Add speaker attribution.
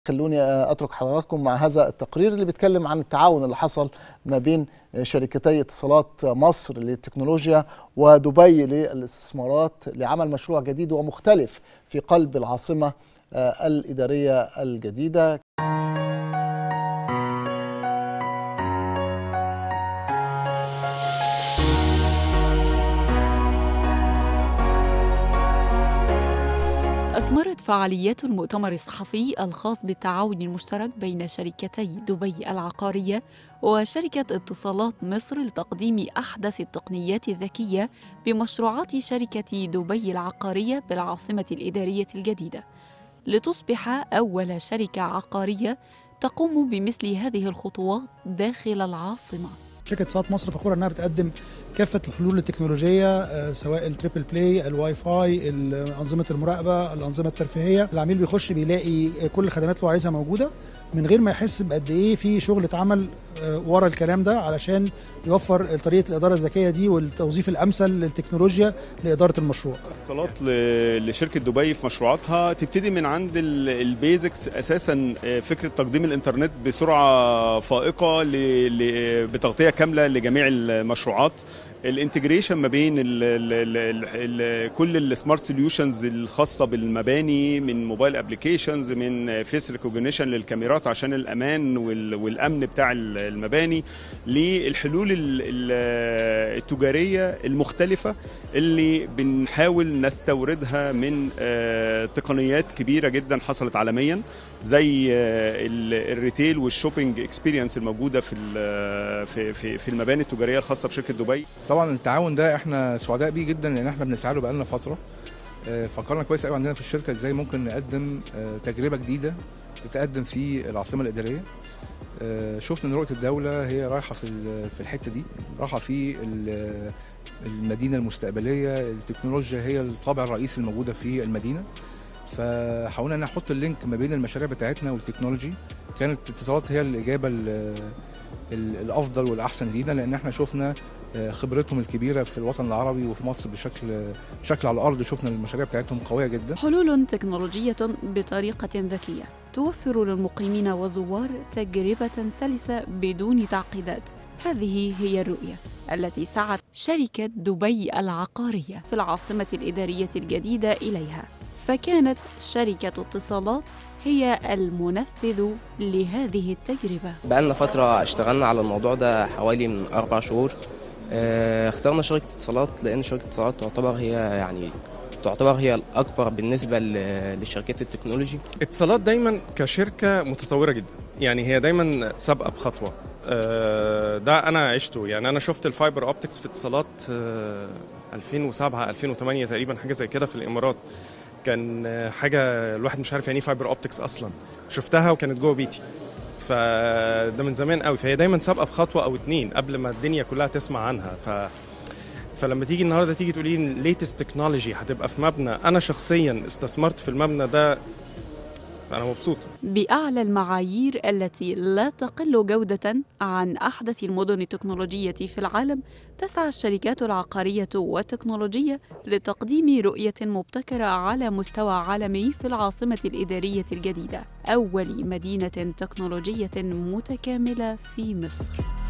Speaker 1: خلوني اترك حضراتكم مع هذا التقرير اللي بيتكلم عن التعاون اللي حصل ما بين شركتي اتصالات مصر للتكنولوجيا ودبي للاستثمارات لعمل مشروع جديد ومختلف في قلب العاصمه الاداريه الجديده
Speaker 2: أثمرت فعاليات المؤتمر الصحفي الخاص بالتعاون المشترك بين شركتي دبي العقارية وشركة اتصالات مصر لتقديم أحدث التقنيات الذكية بمشروعات شركة دبي العقارية بالعاصمة الإدارية الجديدة لتصبح أول شركة عقارية تقوم بمثل هذه الخطوات داخل العاصمة
Speaker 3: شركه اتصالات مصر فخوره انها بتقدم كافه الحلول التكنولوجيه سواء التريبل بلاي الواي فاي انظمه المراقبه الانظمه الترفيهيه العميل بيخش بيلاقي كل الخدمات اللي هو عايزها موجوده من غير ما يحس بقد ايه في شغل اتعمل ورا الكلام ده علشان يوفر طريقه الاداره الذكيه دي والتوظيف الامثل للتكنولوجيا لاداره المشروع.
Speaker 4: اتصالات لشركه دبي في مشروعاتها تبتدي من عند البيزكس اساسا فكره تقديم الانترنت بسرعه فائقه بتغطيه كامله لجميع المشروعات الانتجريشن ما بين ال ال ال ال كل السمارت سوليوشنز الخاصه بالمباني من موبايل ابلكيشنز من فيس ريكوجنيشن للكاميرات عشان الامان والامن بتاع المباني للحلول التجاريه المختلفه اللي بنحاول نستوردها من تقنيات كبيره جدا حصلت عالميا زي الريتيل والشوبينج اكسبيرينس الموجوده في في في, في المباني التجاريه الخاصه بشركه دبي
Speaker 5: طبعا التعاون ده احنا سعداء بيه جدا لان احنا بنسعى له بقالنا فتره فكرنا كويس قوي عندنا في الشركه ازاي ممكن نقدم تجربه جديده تتقدم في العاصمه الاداريه شفنا ان رؤيه الدوله هي رايحه في في الحته دي رايحه في المدينه المستقبليه التكنولوجيا هي الطابع الرئيسي الموجوده في المدينه فحاولنا ان نحط اللينك ما بين المشاريع بتاعتنا والتكنولوجي كانت اتصالات هي الاجابه الافضل والاحسن لينا لان احنا شفنا خبرتهم الكبيره في الوطن العربي وفي مصر بشكل بشكل على الارض شفنا المشاريع بتاعتهم قويه جدا
Speaker 2: حلول تكنولوجيه بطريقه ذكيه توفر للمقيمين والزوار تجربه سلسه بدون تعقيدات هذه هي الرؤيه التي سعت شركه دبي العقاريه في العاصمه الاداريه الجديده اليها فكانت شركه اتصالات هي المنفذ لهذه التجربة
Speaker 6: بقالنا فترة اشتغلنا على الموضوع ده حوالي من أربع شهور اه اخترنا شركة اتصالات لأن شركة اتصالات تعتبر هي يعني تعتبر هي الأكبر بالنسبة لشركات التكنولوجي
Speaker 7: اتصالات دايما كشركة متطورة جدا يعني هي دايما سابقة بخطوة اه ده أنا عشته يعني أنا شفت الفايبر أوبتكس في اتصالات اه 2007 2008 تقريبا حاجة زي كده في الإمارات كان حاجه الواحد مش عارف يعني ايه فايبر اوبتكس اصلا شفتها وكانت جوه بيتي فده من زمان قوي فهي دايما سابقه بخطوه او اتنين قبل ما الدنيا كلها تسمع عنها ف فلما تيجي النهارده تيجي تقولي لي ليتست تكنولوجي هتبقى في مبنى انا شخصيا استثمرت في المبنى ده أنا مبسوط
Speaker 2: بأعلى المعايير التي لا تقل جودة عن أحدث المدن التكنولوجية في العالم تسعى الشركات العقارية والتكنولوجية لتقديم رؤية مبتكرة على مستوى عالمي في العاصمة الإدارية الجديدة أول مدينة تكنولوجية متكاملة في مصر